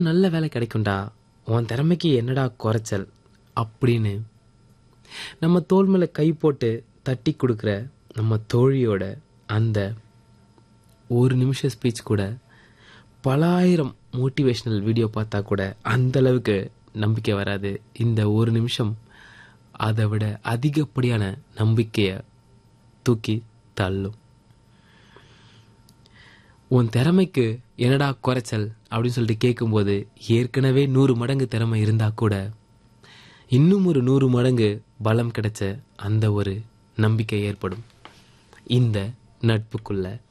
நல்ல வேலை கிடைக்கும்டா உன் திறமைக்கு என்னடா குறைச்சல் அப்படின்னு நம்ம தோல் மேல கை போட்டு தட்டி கொடுக்குற நம்ம தோழியோட அந்த ஒரு நிமிஷம் ஸ்பீச் கூட பல ஆயிரம் மோட்டிவேஷனல் வீடியோ பார்த்தா கூட அந்த அளவுக்கு நம்பிக்கை வராது இந்த ஒரு நிமிஷம் அதை விட அதிகப்படியான நம்பிக்கையை தூக்கி தள்ளும் உன் திறமைக்கு என்னடா குறைச்சல் அப்படின்னு சொல்லிட்டு கேட்கும்போது ஏற்கனவே நூறு மடங்கு திறமை இருந்தா கூட இன்னும் ஒரு நூறு மடங்கு பலம் கிடைச்ச அந்த ஒரு நம்பிக்கை ஏற்படும் இந்த நட்புக்குள்ள